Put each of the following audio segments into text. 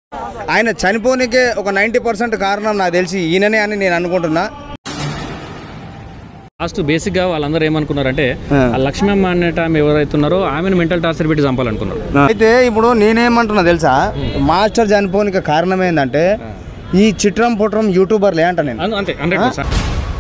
ఆయన చనిపోనికే ఒక ninety percent కారణం నాకు తెలిసి ఈయననే అని నేను అనుకుంటున్నా లాస్ట్ బేసిక్గా వాళ్ళందరూ ఏమనుకున్నారంటే ఆ. ఆ లక్ష్మమ్మ అనేట ఆమె ఎవరైతే ఉన్నారో ఆమెను మెంటల్ టార్చర్ పెట్టి చంపాలనుకున్నారు అయితే ఇప్పుడు నేనేమంటున్నా తెలుసా మాస్టర్ చనిపోనికి కారణం ఏంటంటే ఈ చిట్రం పుట్రం యూట్యూబర్లే అంట నేను అను- అంతే హండ్రెడ్ పర్సెంట్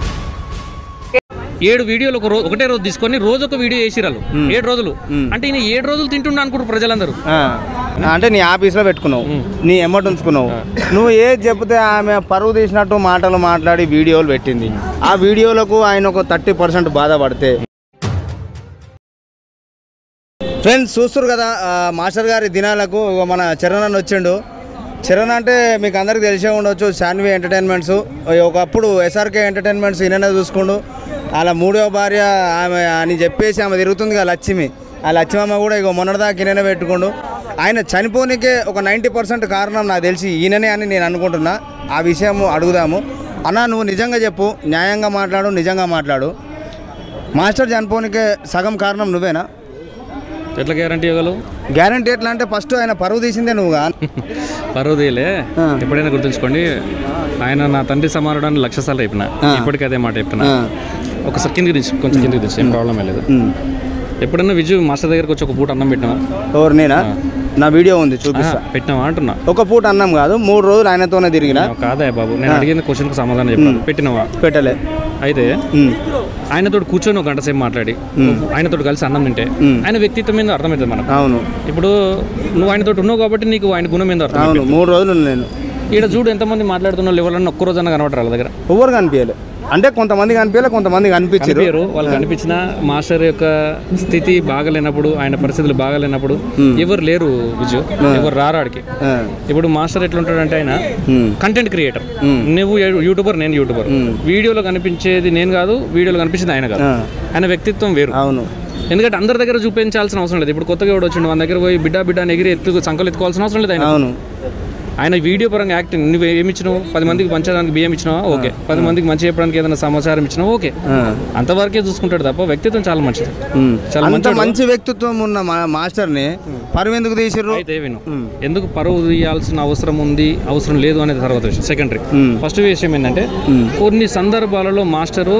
ఏడు వీడియోలు ఒక రోజు ఒకటే రోజు తీసుకొని రోజు ఒక వీడియో వేసిరాలు ఏడు రోజులు అంటే ఈయన ఏడు రోజులు తింటున్నా అనుకుంటారు ప్రజలందరూ ఆ. అంటే నీ ఆఫీస్లో పెట్టుకున్నావు నీ ఎమ్మటి ఉంచుకున్నావు నువ్వు ఏది చెప్తే ఆమె పరువు తీసినట్టు మాటలు మాట్లాడి వీడియోలు పెట్టింది ఆ వీడియోలకు ఆయన ఒక థర్టీ పర్సెంట్ బాధపడితే ఫ్రెండ్స్ చూస్తారు కదా ఆ, మాస్టర్ గారి దినాలకు ఇగో మన చరణ్ అని వచ్చిండు చరణ్ అంటే మీకు అందరికి తెలిసే ఉండొచ్చు శాన్వి ఎంటర్టైన్మెంట్స్ ఒకప్పుడు ఎస్ఆర్కే ఎంటర్టైన్మెంట్స్ ఈయననే చూసుకుండు అలా మూడో భార్య ఆమె అని చెప్పేసి ఆమె తిరుగుతుంది కదా లక్ష్మి ఆ లక్ష్మమ్మ కూడా ఇక మొన్నటిదాకా ఈయననే పెట్టుకుండు ఆయన చనిపోనికే ఒక నైంటీ పర్సెంట్ కారణం నాకు తెలిసి ఈయననే అని నేను అనుకుంటున్నా ఆ విషయం అడుగుదాము అన్న నువ్వు నిజంగా చెప్పు న్యాయంగా మాట్లాడు నిజంగా మాట్లాడు మాస్టర్ చనిపోనికే సగం కారణం నువ్వేనా ఎట్లా గ్యారంటీ ఇవ్వగలవు గ్యారంటీ ఎట్లా అంటే ఫస్ట్ ఆయన పరువు తీసిందే నువ్వుగా పర్వదేలే ఆ. ఎప్పుడైనా గుర్తుంచుకోండి ఆయన నా తండ్రి సమానుడు అని లక్ష సార్లు చెప్పిన ఆ. ఇప్పటికీ అదే మాట చెప్తున్నా ఆ. ఒకసారి కిందికి దించు కొంచెం కిందికి దించు ఏం ప్రాబ్లం లేదు ఉమ్. ఎప్పుడన్నా విజయ్ మాస్టర్ దగ్గరకు వచ్చి ఒక పూట అన్నం పెట్టినావా ఎవరు నేనా నా వీడియో ఉంది చూపిస్తా ఆ, పెట్టినావా అంటున్నా ఒక పూట అన్నం కాదు మూడు రోజులు ఆయనతోనే తిరిగిన కాదా బాబు నేను అడిగిన క్వశ్చన్కి సమాధానం చెప్పాను పెట్టినావా పెట్టలే అయితే ఉమ్. ఆయనతో కూర్చొని ఒక గంట సేపు మాట్లాడి ఆయనతో కలిసి అన్నం తింటే మ్. ఆయన వ్యక్తిత్వం మీద అర్థమవుతుంది మనకు అవును ఇప్పుడు నువ్వు ఆయనతో ఉన్నావు కాబట్టి నీకు ఆయన గుణం మీద అర్థం అవును మూడు రోజులు ఉన్నా నేను ఈడ చూడు ఎంతమంది మాట్లాడుతున్న వాళ్ళు ఎవరన్నా ఒక్క రోజన్నా కనబడరు వాళ్ళ దగ్గర ఎవరు కనిపించలే అంటే కొంతమంది కనిపించలే కొంతమంది కనిపించారు కనిపించరు వాళ్ళకి అనిపించిన మాస్టర్ యొక్క స్థితి బాగలేనప్పుడు ఆయన పరిస్థితులు బాగలేనప్పుడు ఎవరు లేరు విజు ఎవరు రారు ఆడికి ఇప్పుడు మాస్టర్ ఎట్లుంటాడంటే ఆయన కంటెంట్ క్రియేటర్ నువ్వు యూ- యూట్యూబర్ నేను యూట్యూబర్ వీడియోలో కనిపించేది నేను కాదు వీడియోలో కనిపించేది ఆయన కాదు ఆయన వ్యక్తిత్వం వేరు అవును ఎందుకంటే అందరి దగ్గర చూపించాల్సిన అవసరం లేదు ఇప్పుడు కొత్తగా ఎవడు వచ్చిండు మన దగ్గర పోయి బిడ్డ బిడ్డ అని ఎగిరి ఎత్తు సంకలు ఎత్తుకోవాల్సిన అవసరం లేదు ఆయన అవును ఆయన వీడియో పరంగా యాక్టింగ్ నువ్వు ఏమి ఇచ్చినావు పది మందికి పంచడానికి బియ్యం ఇచ్చినావా ఓకే పది మందికి మంచి చెప్పడానికి ఏదైనా సమాచారం ఇచ్చినావా ఓకే అంతవరకే చూసుకుంటాడు తప్ప వ్యక్తిత్వం చాలా మంచిది ఉమ్. చాలా అంత మంచోడు. మంచి వ్యక్తిత్వం ఉన్న మా- మాస్టర్ని పరువు ఎందుకు తీసిర్రు అయితే విను ఎందుకు పరువు తీయాల్సిన అవసరం ఉంది అవసరం లేదు అనేది తర్వాత విషయం సెకండరీ మ్మ్. ఫస్ట్ విషయం ఏంటంటే కొన్ని సందర్భాలలో మాస్టరు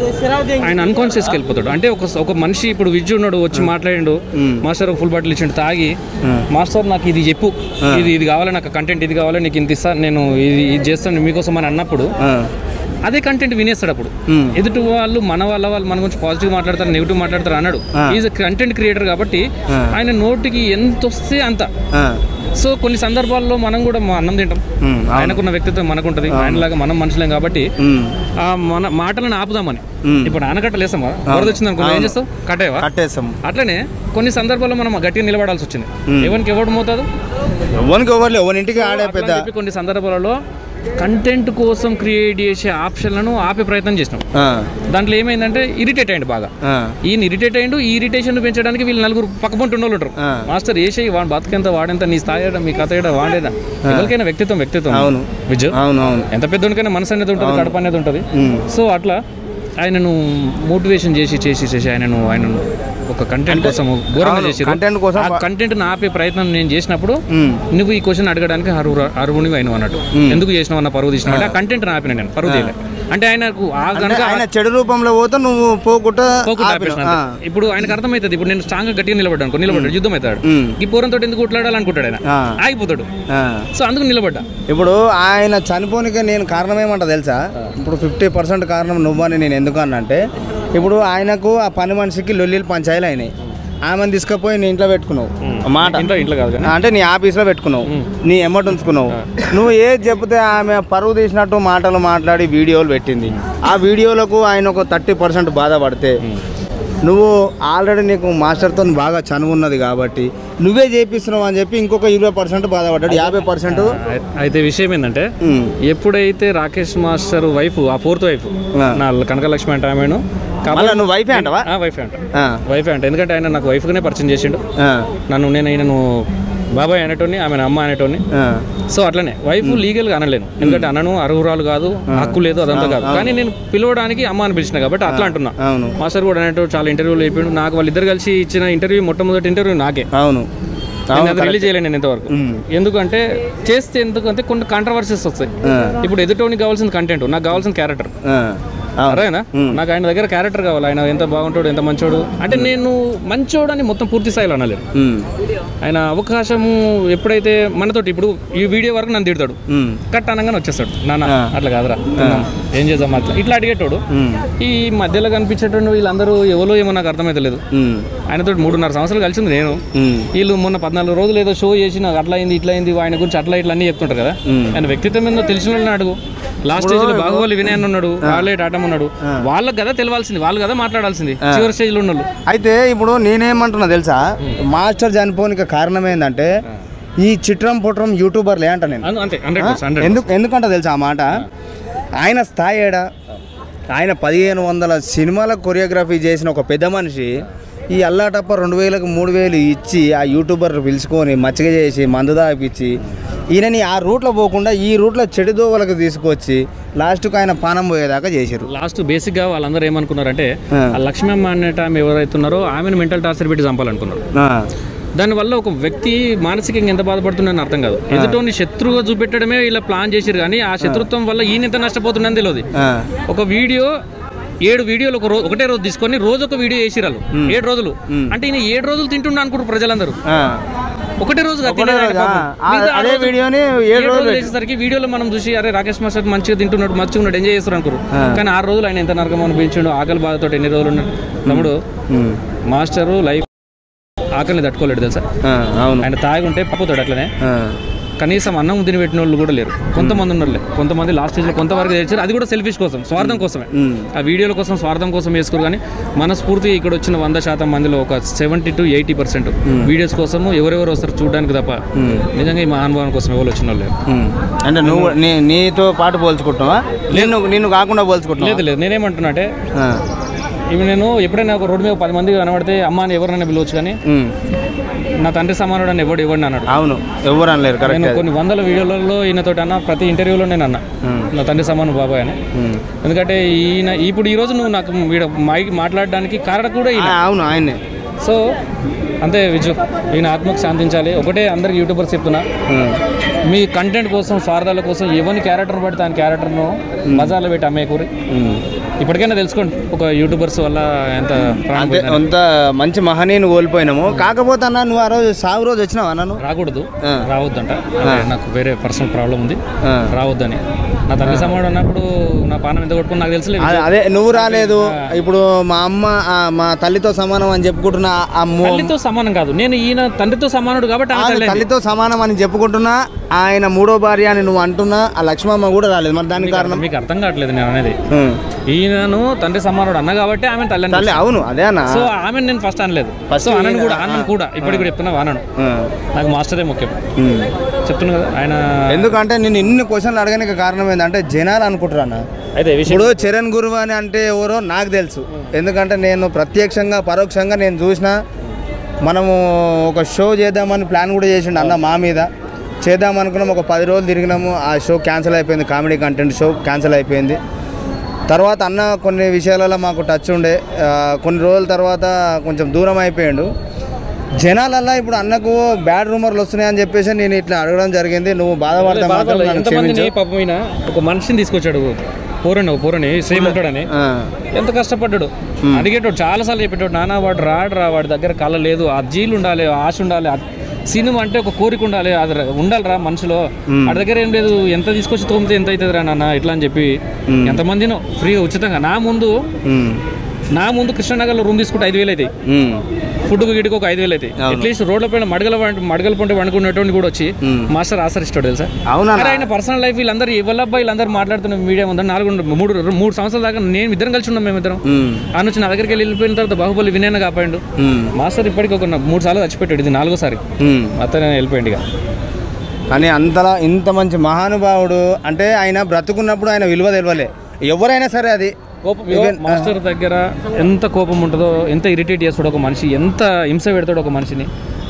ఆయన అన్కాన్షియస్కి వెళ్ళిపోతాడు అంటే ఒక ఒక మనిషి ఇప్పుడు విద్య ఉన్నాడు వచ్చి మాట్లాడిండు మాస్టర్ ఫుల్ బాటిల్ ఇచ్చిండు తాగి మాస్టర్ నాకు ఇది చెప్పు ఇది ఇది కావాలి నాకు కంటెంట్ ఇది కావాలి నీకు ఇంత ఇస్తా నేను ఇది ఇది చేస్తాను మీకోసం అని అన్నప్పుడు ఆ. అదే కంటెంట్ వినేస్తాడు అప్పుడు మ్మ్. ఎదుటి వాళ్ళు మన వాళ్ళ వాళ్ళు మన గురించి పాజిటివ్ మాట్లాడతారు నెగిటివ్ మాట్లాడతారు అన్నాడు ఈజ్ కంటెంట్ క్రియేటర్ కాబట్టి ఆయన నోటికి ఎంత వస్తే అంత ఆ. సో కొన్ని సందర్భాల్లో మనం కూడా మా అన్నం తింటాం ఉమ్. ఆయనకున్న వ్యక్తిత్వం మనకుంటది ఆయనలాగా మనం మనుషులేం కాబట్టి ఉమ్. ఆ మన మాటలను ఆపుదామని మ్మ్. ఇప్పుడు ఆనకట్టలేసాం కదా వరద వచ్చింది అనుకో ఏం చేస్తావు కట్టేవా కట్టేస్తాం అట్లనే కొన్ని సందర్భాల్లో మనం గట్టిగా నిలబడాల్సి వచ్చింది ఎవరికి ఎవడు మోతాదు ఎవరికి ఎవరు ఎవరి ఇంటికి ఆడే అట్లా పెద్ద అని చెప్పి కొన్ని సందర్భాలలో కంటెంట్ కోసం క్రియేట్ చేసే ఆప్షన్లను ఆపే ప్రయత్నం చేసినాం ఆ. దాంట్లో ఏమైందంటే ఇరిటేట్ అయ్యింది బాగా ఆ. ఈయన ఇరిటేట్ అయ్యిండు ఈ ఇరిటేషన్ పెంచడానికి వీళ్ళు నలుగురు పక్కపొంటి ఉన్నోళ్ళు ఉంటారు ఆ. మాస్టర్ ఏసే వాడు బతుకెంత వాడెంత నీ స్థాయి ఏడ, మీ కథ ఏడ వాడేదా ఎవరికైనా వ్యక్తిత్వం వ్యక్తిత్వం అవును. విజయ్ అవును అవును ఎంత పెద్దోనికైనా మనసు అనేది ఉంటుంది కడప అనేది ఉంటుంది ఉమ్. సో అట్లా ఆయనను మోటివేషన్ చేసి చేసి చేసి ఆయనను ఆయనను ఒక కంటెంట్ కోసం ఘోరంగా అవును, చేసి content కోసం ఆ కంటెంట్ ఆపే ప్రయత్నం నేను చేసినప్పుడు ఉమ్. నువ్వు ఈ క్వశ్చన్ అడగడానికి అరువు అరువుని అయిన అన్నట్టు ఎందుకు చేసినావు అన్న పరువు తీసినావు అంటే ఆ కంటెంట్ ఆపిన నేను పరువు చేయలే అంటే ఆయనకు ఆ అంటే గనక ఆయన చెడు రూపంలో పోతే నువ్వు పోకుండా పోకుండా ఆపినావు. ఆపేసిన ఆ. అంతే. ఇప్పుడు ఆయనకు అర్థమవుతుంది ఇప్పుడు నేను స్ట్రాంగ్ గట్టిగా నిలబడ్డాను అనుకో, నిలబడ్డాడు యుద్ధం అవుతాడు ఉమ్. ఈ పూరంతో ఎందుకు కొట్లాడాలనుకుంటాడు ఆయన ఆ. ఆగిపోతాడు ఆ. సో అందుకు నిలబడ్డా ఇప్పుడు ఆయన చనిపోనికే నేను కారణం ఏమంటా తెలుసా ఇప్పుడు ఫిఫ్టీ పర్సెంట్ కారణం నువ్వని నేను ఎందుకు అన్నంటే ఇప్పుడు ఆయనకు ఆ పని మనిషికి లొల్లిలు పంచాయలు అయినాయి ఆమెను తీసుకుపోయి నీ ఇంట్లో పెట్టుకున్నావు మాట ఇంట్లో ఇంట్లో కాదు కానీ అంటే నీ ఆఫీస్లో పెట్టుకున్నావు నీ ఎమ్మటి ఉంచుకున్నావు నువ్వు ఏది చెప్తే ఆమె పరువు తీసినట్టు మాటలు మాట్లాడి వీడియోలు పెట్టింది ఆ వీడియోలకు ఆయన ఒక థర్టీ పర్సెంట్ బాధపడితే నువ్వు ఆల్రెడీ నీకు మాస్టర్తో బాగా చనువు ఉన్నది కాబట్టి నువ్వే చేపిస్తున్నావు అని చెప్పి ఇంకొక ఇరవై పర్సెంట్ బాధపడ్డాడు యాభై పర్సెంట్ అయి- అయితే విషయం ఏంటంటే ఎప్పుడైతే రాకేష్ మాస్టర్ వైఫ్ ఆ ఫోర్త్ వైఫ్ ఆ. నా కనకలక్ష్మి అంటే ఆమెను మళ్ళీ నువ్వు వైఫే అంటవా వైఫ్ అంట వైఫ్ అంట ఎందుకంటే ఆయన నాకు వైఫ్గానే పరిచయం చేసిండు ఆ, నన్ను నేను ఆయనను బాబాయ్ అనేటోని ఆమె అమ్మ అనేటోని ఆ, సో అట్లనే వైఫ్ లీగల్గా అనలేను ఎందుకంటే అనను అర్హురాలు కాదు హక్కు లేదు అదంతా కాదు కానీ నేను పిలవడానికి అమ్మ అని పిలిచిన కాబట్టి అట్లా అంటున్నా అవును మాస్టర్ కూడా అనేటో చాలా ఇంటర్వ్యూలు అయిపోయాడు నాకు వాళ్ళిద్దరు కలిసి ఇచ్చిన ఇంటర్వ్యూ మొట్టమొదటి ఇంటర్వ్యూ నాకే అవును నేను అది రిలీజ్ చేయలేను నేను ఇంతవరకు మ్మ్. ఎందుకంటే చేస్తే ఎందుకంటే కొన్ని కాంట్రవర్సీస్ వస్తాయి ఆ. ఇప్పుడు ఎదుటోనికి కావాల్సిన కంటెంట్ నాకు కావాల్సిన క్యారెక్టర్ ఆ, అవును. అరేనా నాకు ఆయన దగ్గర క్యారెక్టర్ కావాలి ఆయన ఎంత బాగుంటాడు ఎంత మంచోడు అంటే నేను మంచోడు అని మొత్తం పూర్తి స్థాయిలో అనలేరు ఉమ్, ఆయన అవకాశము ఎప్పుడైతే మనతోటి ఇప్పుడు ఈ వీడియో వరకు నన్ను తిడతాడు ఉమ్, కట్ అనగానే వచ్చేస్తాడు నాన్న ఆ. అట్లా కాదురా తిందాం. ఏం చేద్దాం అట్లా ఇట్లా అడిగేటోడు ఉమ్, ఈ మధ్యలో కనిపించేటోడు వీళ్ళందరూ ఎవరో ఏమో నాకు అర్థమైతలేదు ఉమ్, ఆయనతో మూడున్నర సంవత్సరాలు కలిసింది నేను ఉమ్, వీళ్ళు మొన్న పద్నాలుగు రోజులు ఏదో షో చేసి నాకు అట్లా అయింది ఇట్లా అయింది ఆయన గురించి అట్లా ఇట్లా అన్ని చెప్తుంటారు కదా మ్మ్. ఆయన వ్యక్తిత్వం ఏందో తెలిసిన వాళ్ళని అడుగు లాస్ట్ స్టేజ్ లో బాహుబలి వినయన్ ఉన్నాడు వాళ్ళే టాటం ఉన్నాడు వాళ్ళకి కదా తెలియాల్సింది వాళ్ళు కదా మాట్లాడాల్సింది చివరి స్టేజ్ లో ఉన్నోళ్ళు అయితే ఇప్పుడు నేనేమంటున్నా తెలుసా మాస్టర్ చనిపోనికి కారణం ఏంటంటే ఈ చిట్రం పుట్రం యూట్యూబర్లే అంట నేను అను- అంతే హండ్రెడ్ హండ్రెడ్ ఎందుకు ఎందుకంటే తెలుసా ఆ మాట ఆయన స్థాయి ఏడా ఆయన పదిహేను వందల సినిమాల కొరియోగ్రఫీ చేసిన ఒక పెద్ద మనిషి ఈ అల్లాటప్ప రెండు వేలకు మూడు వేలు ఇచ్చి ఆ యూట్యూబర్ పిలుచుకొని మచ్చగ చేసి మందు దాపిచ్చి ఈయనని ఆ రూట్లో పోకుండా ఈ రూట్లో చెడు దోవలకు తీసుకొచ్చి లాస్ట్కు ఆయన పానం పోయేదాకా చేశారు లాస్ట్ బేసిక్ గా వాళ్ళందరూ ఏమనుకున్నారంటే ఆ. ఆ లక్ష్మీ అమ్మ అనేట ఆమె ఎవరైతే ఉన్నారో ఆమెను మెంటల్ టార్చర్ పెట్టి చంపాలనుకున్నారు దానివల్ల ఒక వ్యక్తి మానసికంగా ఎంత బాధపడుతున్నాడని అర్థం కాదు ఎదుటోని శత్రువుగా చూపెట్టడమే ఇలా ప్లాన్ చేసిరు కానీ ఆ శత్రుత్వం వల్ల ఈయన ఎంత నష్టపోతుందని తెలియదు ఒక వీడియో ఏడు వీడియోలు ఒక రోజు ఒకటే రోజు తీసుకొని రోజు ఒక వీడియో వేసిరాలు ఏడు రోజులు అంటే ఈయన ఏడు రోజులు తింటున్నా అనుకుంటారు ప్రజలందరూ ఒకటే రోజు కాదు తినేది ఆయన పాపం. మిగతా ఆ అదే రోజు- వీడియోని ఏడు ఏడు రోజులు రోజులు చేసేసరికి వీడియోలో మనం చూసి అరే రాకేష్ మాస్టర్ మంచిగా తింటున్నాడు మంచిగా ఉన్నాడు ఎంజాయ్ చేస్తారు అనుకోరు కానీ ఆరు రోజులు ఆయన ఎంత నరకం అనిపించాడు ఆకలి బాధతో ఎన్ని రోజులు ఉన్నాడు తమ్ముడు ఉమ్. మాస్టరు లైఫ్ ఆకలిని తట్టుకోలేడు తెలుసా ఆ, అవును ఆయన తాగి ఉంటే పప్పుతాడు అట్లనే ఆ, కనీసం అన్నం తిని పెట్టిన వాళ్ళు కూడా లేరు కొంతమంది ఉన్నారు కొంతమంది లాస్ట్ స్టేజ్లో కొంతవరకు తెచ్చారు అది కూడా సెల్ఫిష్ కోసం స్వార్థం కోసమే ఉమ్. ఆ వీడియోల కోసం స్వార్థం కోసం వేసుకోరు కానీ మనస్ఫూర్తి ఇక్కడ వచ్చిన వంద శాతం మందిలో ఒక seventy to eighty percent videos కోసము ఎవరెవరు వస్తారు చూడడానికి తప్ప నిజంగా ఈ మహానుభావం కోసం ఎవరు వచ్చిన వాళ్ళు లేరు ఉమ్. అంటే నువ్వు నీ నీతో పాటు పోల్చుకుంటున్నావా నిన్ను నిన్ను కాకుండా పోల్చుకుంటున్నావా లేదు లేదు నేనేమంటున్నా అంటే ఆ. ఇవి నేను ఎప్పుడైనా ఒక రోడ్డు మీద పది మంది కనబడితే అమ్మ అని ఎవరినైనా పిలవచ్చు కానీ ఉమ్. నా తండ్రి సమానుడు అని ఎవడు ఎవడిని అన్నాడు అవును ఎవరు అనలేరు కరెక్ట్ నేను కొన్ని వందల వీడియోలలో ఈయనతోటి అన్న ప్రతి ఇంటర్వ్యూలో నేను అన్న నా తండ్రి సమాను బాబాయ్ అని ఎందుకంటే ఈయన ఇప్పుడు ఈ రోజు నువ్వు నాకు వీడ మైక్ మాట్లాడడానికి కారణం కూడా ఈయన అవును ఆయనే సో అంతే విజు ఈయన ఆత్మకు శాంతించాలి ఒకటే అందరికి యూట్యూబర్స్ చెప్తున్నా ఉమ్. మీ కంటెంట్ కోసం స్వార్థాల కోసం ఎవరిని క్యారెక్టర్ పడితే ఆయన క్యారెక్టర్ను బజార్లో పెట్టి అమ్మే కూరి ఉమ్. ఇప్పటికైనా తెలుసుకోండి ఒక యూట్యూబర్స్ వల్ల ఎంత ప్రాణం అంతే అంత మంచి మహనీయుని కోల్పోయినాము కాకపోతే అన్న నువ్వు ఆ రోజు సాగు రోజు వచ్చినావా నన్ను రాకూడదు ఆ. రావద్దంట అంటే నాకు వేరే పర్సనల్ ప్రాబ్లం ఉంది ఆ. రావద్దని నా తండ్రి సమాడు అన్నప్పుడు నా పానం ఎంత కొట్టుకుని నాకు తెలుసులేదు అదే- అదే నువ్వు రాలేదు ఇప్పుడు మా అమ్మ ఆ, మా తల్లితో సమానం అని చెప్పుకుంటున్నా ఆ మో- తల్లితో సమానం కాదు నేను ఈయన తండ్రితో సమానుడు కాబట్టి ఆమె కాదు, తల్లి అయింది. తల్లితో సమానం అని చెప్పుకుంటున్నా ఆయన మూడో భార్య అని నువ్వు అంటున్నా ఆ లక్ష్మమ్మ కూడా రాలేదు మరి దానికి కారణం మీకు అర్థం కావట్లేదు నేను అనేది ఉమ్. ఈయనను తండ్రి సమానుడు అన్న కాబట్టి ఆమె తల్లి అని తల్లి అవును అదే అన్న సో ఆమె నేను ఫస్ట్ అనలేదు First సో అనను ఈయన- కూడా అన్నను కూడా ఇప్పటికి కూడా చెప్తున్నా అనను ఉమ్. నాకు మాస్టరే ముఖ్యం ఉమ్. చెప్తున్నా కదా ఆయన ఎందుకంటే నేను ఇన్ని క్వశ్చన్లు అడగడానికి కారణం ఏంటంటే జనాలు అనుకుంటారు అన్న అయితే ఈ విషయం ఇప్పుడు చరణ్ గురువు అని అంటే ఎవరో నాకు తెలుసు ఎందుకంటే నేను ప్రత్యక్షంగా పరోక్షంగా నేను చూసిన మనము ఒక షో చేద్దామని ప్లాన్ కూడా చేసిండు అన్న మా మీద చేద్దాం అనుకున్నాం ఒక పది రోజులు తిరిగినాము ఆ షో క్యాన్సిల్ అయిపోయింది కామెడీ కంటెంట్ షో క్యాన్సిల్ అయిపోయింది తర్వాత అన్న కొన్ని విషయాలలో మాకు టచ్ ఉండే ఆ, కొన్ని రోజుల తర్వాత కొంచెం దూరం అయిపోయాడు జనాలల్లా ఇప్పుడు అన్నకు బ్యాడ్ రూమర్లు వస్తున్నాయి అని చెప్పేసి నేను ఇట్లా అడగడం జరిగింది నువ్వు బాధపడతా మాత్రం బాధపడలేదు. నన్ను ఎంతమందిని క్షమించు. పాపం ఈయన ఒక మనిషిని తీసుకొచ్చాడు పోరని ఒక పోరని సేమ్ ఉంటాడని ఆ, ఎంత కష్టపడ్డాడు అడిగేటోడు చాలా సార్లు చెప్పేటోడు నాన్న వాడు రాడు రా వాడి దగ్గర కళ లేదు ఆ జీలు ఉండాలి ఆ ఆశ ఉండాలి ఆ సినిమా అంటే ఒక కోరిక ఉండాలి అది ర- ఉండాలిరా మనిషిలో వాడి దగ్గర ఏం లేదు ఎంత తీసుకొచ్చి తోమితే ఎంత అవుతుంది రా నాన్న ఇట్లా అని చెప్పి ఎంతమందినో ఫ్రీగా ఉచితంగా నా ముందు ఉమ్, నా ముందు కృష్ణనగర్లో రూమ్ తీసుకుంటే ఐదు వేలు అవుతాయి ఉమ్, ఫుడ్కు గిడికి ఒక ఐదు వేలు అవుతాయి అట్లీస్ట్ రోడ్ల పైన మడగల వంట- మడగల పంట వండుకునేటువంటి కూడా వచ్చి మాస్టర్ ఆసరిస్తాడు తెలుసా అవునా అరే ఆయన పర్సనల్ లైఫ్ వీళ్ళందరూ ఎవరబ్బా వీళ్ళందరూ మాట్లాడుతున్న మీడియా ఉందని నాలుగు మూడు మూడు సంవత్సరాల దాకా నేను ఇద్దరం కలిసి ఉన్నాం మేమిద్దరం ఉమ్, ఆ నుంచి నా దగ్గరికి వెళ్ళి వెళ్ళిపోయిన తర్వాత బాహుబలి వినయన కాపాడు ఉమ్, మాస్టర్ ఇప్పటికి ఒక నా- మూడు సార్లు చచ్చిపెట్టాడు ఇది నాలుగోసారి ఉమ్. అతను వెళ్ళిపోయింది ఇక కానీ అంతలా ఇంత మంచి మహానుభావుడు అంటే ఆయన బ్రతుకున్నప్పుడు ఆయన విలువ తెలియలే ఎవరైనా సరే అది కోపం మాస్టర్ దగ్గర ఎంత కోపం ఉంటుందో ఎంత ఇరిటేట్ చేస్తాడో ఒక మనిషి ఎంత హింస పెడతాడో ఒక మనిషిని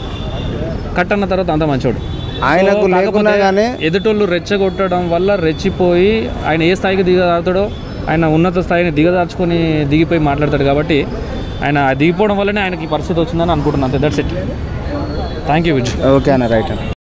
కట్ అన్న తర్వాత అంత మంచోడు ఆయనకు సో, లేకున్నా కాకపోతే కానీ ఎదుటోళ్ళు రెచ్చగొట్టడం వల్ల రెచ్చిపోయి ఆయన ఏ స్థాయికి దిగదారుతాడో ఆయన ఉన్నత స్థాయిని దిగదార్చుకొని దిగిపోయి మాట్లాడతాడు కాబట్టి ఆయన దిగిపోవడం వల్లనే ఆయనకి ఈ పరిస్థితి వచ్చిందని అనుకుంటున్నాను అంతే that's it thank you Viju okay అన్న రైట్ అన్న